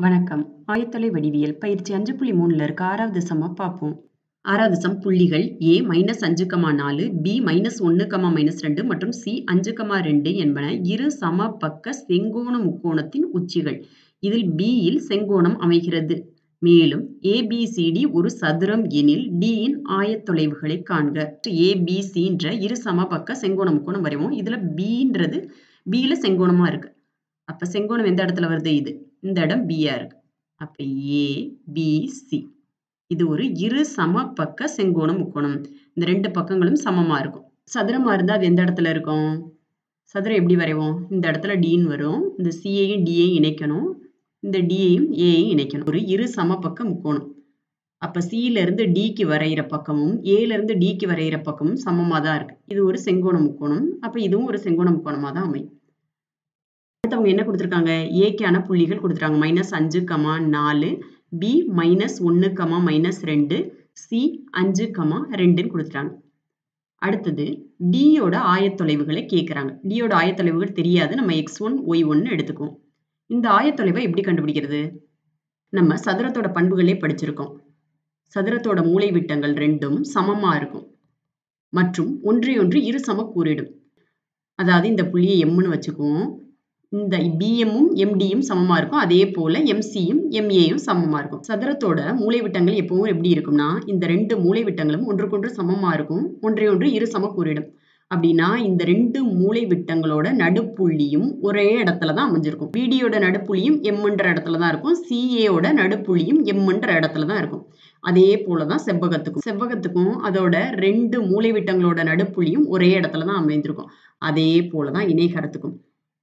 வணக்கம் ஆயத்தொலை வடிவியல் பயிற்சி அஞ்சு புள்ளி மூணுல இருக்க ஆறாவது சம பார்ப்போம் ஆறாவது சம் புள்ளிகள் ஏ மைனஸ் அஞ்சு கமா நாலு பி மைனஸ் ஒன்று கமா மைனஸ் ரெண்டு மற்றும் சி அஞ்சு கமா ரெண்டு என்பன இரு சம பக்க செங்கோண முக்கோணத்தின் உச்சிகள் இதில் பியில் செங்கோணம் அமைகிறது மேலும் ஏபிசிடி ஒரு சதுரம் எனில் டியின் ஆயத்தொலைவுகளை காண்க ஏபிசின்ற இரு சமபக்க செங்கோண முக்கோணம் வரைவோம் இதுல பின்றது பியில செங்கோணமா இருக்கு அப்ப செங்கோணம் எந்த இடத்துல வருது இது இந்த இடம் பியா இருக்கு அப்ப ஏ பி சி இது ஒரு இரு சமபக்க செங்கோண முக்கோணம் இந்த ரெண்டு பக்கங்களும் சமமா இருக்கும் சதுரமா இருந்தா அது எந்த இடத்துல இருக்கும் சதுரம் எப்படி வரைவோம் இந்த இடத்துல டின்னு வரும் இந்த சியையும் டியையும் இணைக்கணும் இந்த டியையும் ஏயையும் இணைக்கணும் ஒரு இரு சமபக்க முக்கோணம் அப்ப சில இருந்து டிக்கு வரைகிற பக்கமும் ஏல இருந்து டிக்கு வரைகிற பக்கமும் சமமா தான் இருக்கு இது ஒரு செங்கோண முக்கோணம் அப்ப இதுவும் ஒரு செங்கோண முக்கோணமா தான் அமையும் அடுத்தவங்க என்ன கொடுத்துருக்காங்க ஏக்கான புள்ளிகள் கொடுத்துருக்காங்க மைனஸ் அஞ்சு கமா நாலு பி மைனஸ் ஒன்று கமா மைனஸ் ரெண்டு சி அஞ்சு கமா ரெண்டுன்னு கொடுத்துட்டாங்க அடுத்தது டியோட ஆயத்தொலைவுகளை கேட்குறாங்க டியோட ஆயத்தொலைவுகள் தெரியாது நம்ம எக்ஸ் ஒன் ஒய் ஒன்னு எடுத்துக்குவோம் இந்த ஆயத்தொலைவை எப்படி கண்டுபிடிக்கிறது நம்ம சதுரத்தோட பண்புகளே படிச்சிருக்கோம் சதுரத்தோட மூளை விட்டங்கள் ரெண்டும் சமமா இருக்கும் மற்றும் ஒன்றை ஒன்று இரு சம கூறிடும் அதாவது இந்த புள்ளியை எம்னு வச்சுக்குவோம் இந்த பிஎம்மும் எம்டியும் சமமா இருக்கும் அதே போல எம்சியும் எம்ஏயும் சமமா இருக்கும் சதுரத்தோட மூளைவிட்டங்கள் எப்பவும் எப்படி இருக்கும்னா இந்த ரெண்டு மூளைவிட்டங்களும் ஒன்றுக்கொன்று சமமா இருக்கும் ஒன்றை ஒன்று இரு சம கூறிடும் அப்படின்னா இந்த ரெண்டு மூளை விட்டங்களோட நடுப்புள்ளியும் ஒரே இடத்துல தான் அமைஞ்சிருக்கும் பிடியோட நடுப்புள்ளியும் எம்ன்ற இடத்துல தான் இருக்கும் சிஏயோட நடுப்புள்ளியும் எம்ன்ற இடத்துல தான் இருக்கும் அதே போலதான் செவ்வகத்துக்கும் செவ்வகத்துக்கும் அதோட ரெண்டு மூளை விட்டங்களோட நடுப்புள்ளியும் ஒரே இடத்துல தான் அமைந்திருக்கும் அதே போலதான் இணைகரத்துக்கும்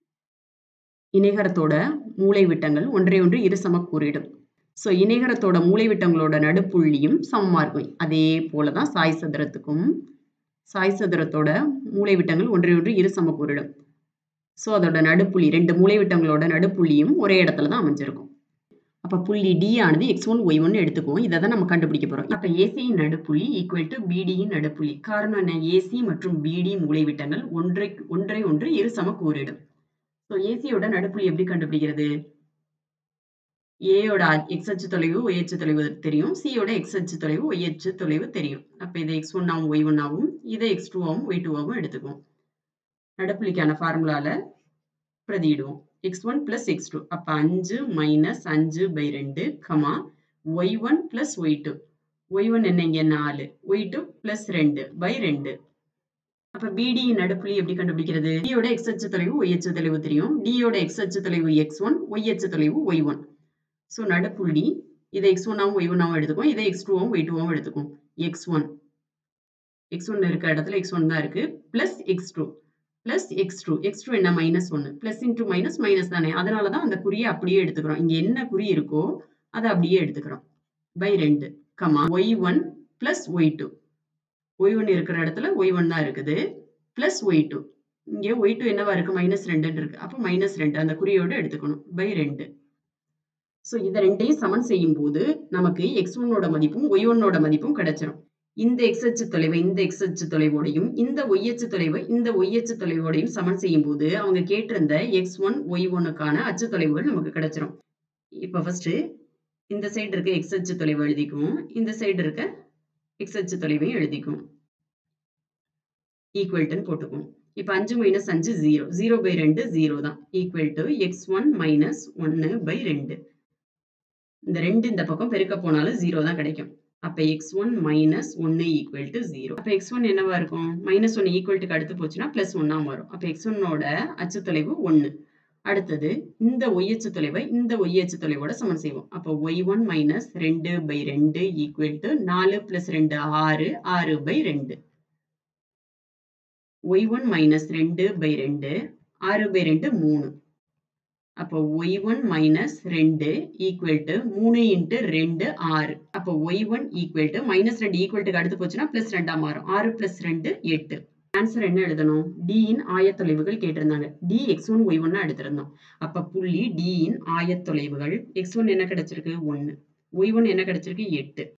இணைகரத்தோட மூளை விட்டங்கள் ஒன்றை ஒன்று இரு சம கூறிடும் ஸோ இணைகரத்தோட மூளை விட்டங்களோட நடுப்புள்ளியும் சமமா இருக்கும் அதே போலதான் சாய் சதுரத்துக்கும் சாய் சதுரத்தோட மூளை விட்டங்கள் ஒன்றை ஒன்று இரு சம கூறிடும் ஸோ அதோட நடுப்புள்ளி ரெண்டு மூளை விட்டங்களோட நடுப்புள்ளியும் ஒரே இடத்துல தான் அமைஞ்சிருக்கும் அப்ப புள்ளி டி ஆனது எக்ஸ் ஒன் ஒய் ஒன்னு எடுத்துக்குவோம் இதை தான் நம்ம கண்டுபிடிக்க போறோம் அப்ப ஏசியின் நடுப்புள்ளி ஈக்குவல் டு பிடியின் நடுப்புள்ளி காரணம் என்ன ஏசி மற்றும் பிடி மூளை விட்டங்கள் ஒன்றை ஒன்றை ஒன்று இரு சம கூறிடும் ஸோ ஏசியோட நடுப்புள்ளி எப்படி கண்டுபிடிக்கிறது ஏயோட எக்ஸ் அச்சு தொலைவு ஒய் அச்சு தொலைவு தெரியும் சியோட எக்ஸ் அச்சு தொலைவு ஒய் அச்சு தொலைவு தெரியும் அப்ப இதை எக்ஸ் ஒன்னாவும் ஒய் ஒன்னாவும் இதை எக்ஸ் டூவாகவும் ஒய் டூவாகவும் எடுத்துக்குவோம் நடுப்புள்ளிக்கான ஃபார்முலால பிரதியிடுவோம் X one plus X two அப்ப அஞ்சு மைனஸ் அஞ்சு பை ரெண்டு comma Y one plus Y two Y one என்ன இங்க நாலு ஒய் டூ பிளஸ் ரெண்டு பை ரெண்டு அப்ப பிடி நடுப்புள்ளி எப்படி கண்டுபிடிக்கிறது டியோட எக்ஸ் அச்சு தொலைவு ஒய் அச்சு தொலைவு தெரியும் டியோட எக்ஸ் அச்சு தொலைவு எக்ஸ் ஒன் ஒய் அச்சு தொலைவு ஒய் ஒன் ஸோ நடுப்புள்ளி இதை எக்ஸ் ஒன்னாவும் ஒய் ஒன்னாவும் எடுத்துக்கும் இதை எக்ஸ் டூவாவும் ஒய் டூவாவும் எடுத்துக்கும் எக்ஸ் ஒன் எக்ஸ் ஒன் இருக்க இடத்துல எக்ஸ் ஒன் தான் இருக்கு plus X two plus X two X two என்ன மைனஸ் ஒன்று பிளஸ் இன்டூ மைனஸ் மைனஸ் தானே அதனால தான் அந்த குறியை அப்படியே எடுத்துக்கிறோம் இங்க என்ன குறி இருக்கோ அதை அப்படியே எடுத்துக்கிறோம் பை ரெண்டு comma Y one plus Y two Y one இருக்கிற இடத்துல ஒய் ஒன் தான் இருக்குது பிளஸ் ஒய் டூ இங்கே ஒய் டூ என்னவா இருக்கு மைனஸ் ரெண்டுன்னு இருக்கு அப்போ மைனஸ் ரெண்டு அந்த குறியோடு எடுத்துக்கணும் பை ரெண்டு ஸோ இதை ரெண்டையும் சமன் செய்யும் போது நமக்கு எக்ஸ் ஒன்னோட மதிப்பும் ஒய் ஒன்னோட மதிப்பும் கிடைச்சிரும் இந்த எக்ஸ் அச்சு தொலைவை இந்த எக்ஸ் அச்சு தொலைவோடையும் இந்த ஒய் அச்சு தொலைவை இந்த ஒய் அச்சு தொலைவோடையும் சமன் செய்யும் போது அவங்க கேட்டிருந்த எக்ஸ் ஒன் ஒய் ஒன்னுக்கான அச்சு தொலைவுகள் நமக்கு கிடைச்சிரும் இப்போ ஃபர்ஸ்ட் இந்த சைடு இருக்க எக்ஸ் அச்சு தொலைவு எழுதிக்குவோம் இந்த சைடு இருக்க எக்ஸ் அச்சு தொலைவையும் எழுதிக்குவோம் ஈக்குவல்ட்டுன்னு போட்டுக்குவோம் இப்போ அஞ்சு மைனஸ் அஞ்சு ஜீரோ ஜீரோ பை ரெண்டு ஜீரோ தான் equal to x one minus ஒன்று பை ரெண்டு இந்த ரெண்டு இந்த பக்கம் பெருக்க போனாலும் ஜீரோ தான் கிடைக்கும் அப்ப எக்ஸ் ஒன் மைனஸ் ஒன்னு ஈக்குவல் டு ஜீரோ அப்ப எக்ஸ் ஒன் என்னவா இருக்கும் மைனஸ் ஒன் ஈக்குவல் அடுத்து போச்சுன்னா பிளஸ் ஒன்னா வரும் அப்ப எக்ஸ் ஒன்னோட அச்சு தொலைவு ஒன்னு அடுத்தது இந்த ஒய் அச்சு தொலைவை இந்த ஒய் அச்சு தொலைவோட சமன் செய்வோம் அப்போ ஒய் ஒன் மைனஸ் ரெண்டு பை ரெண்டு ஈக்குவல் டு நாலு பிளஸ் ரெண்டு ஆறு ஆறு பை ரெண்டு ஒய் ஒன் மைனஸ் ரெண்டு பை ரெண்டு ஆறு பை ரெண்டு மூணு அப்போ ஒய் ஒன் மைனஸ் ரெண்டு ஈக்குவல் டு மூணு இன்ட்டு ரெண்டு ஆறு அப்போ y one equal to minus ரெண்டு ஈக்குவல் அடுத்து போச்சுன்னா பிளஸ் ரெண்டா மாறும் ஆறு பிளஸ் ரெண்டு எட்டு ஆன்சர் என்ன எழுதணும் டியின் ஆயத்தொலைவுகள் கேட்டிருந்தாங்க டி எக்ஸ் ஒன் ஒய் ஒன்னு எடுத்திருந்தோம் அப்ப புள்ளி டியின் ஆயத்தொலைவுகள் எக்ஸ் ஒன் என்ன கிடைச்சிருக்கு ஒன்னு ஒய் ஒன் என்ன கிடைச்சிருக்கு எட்டு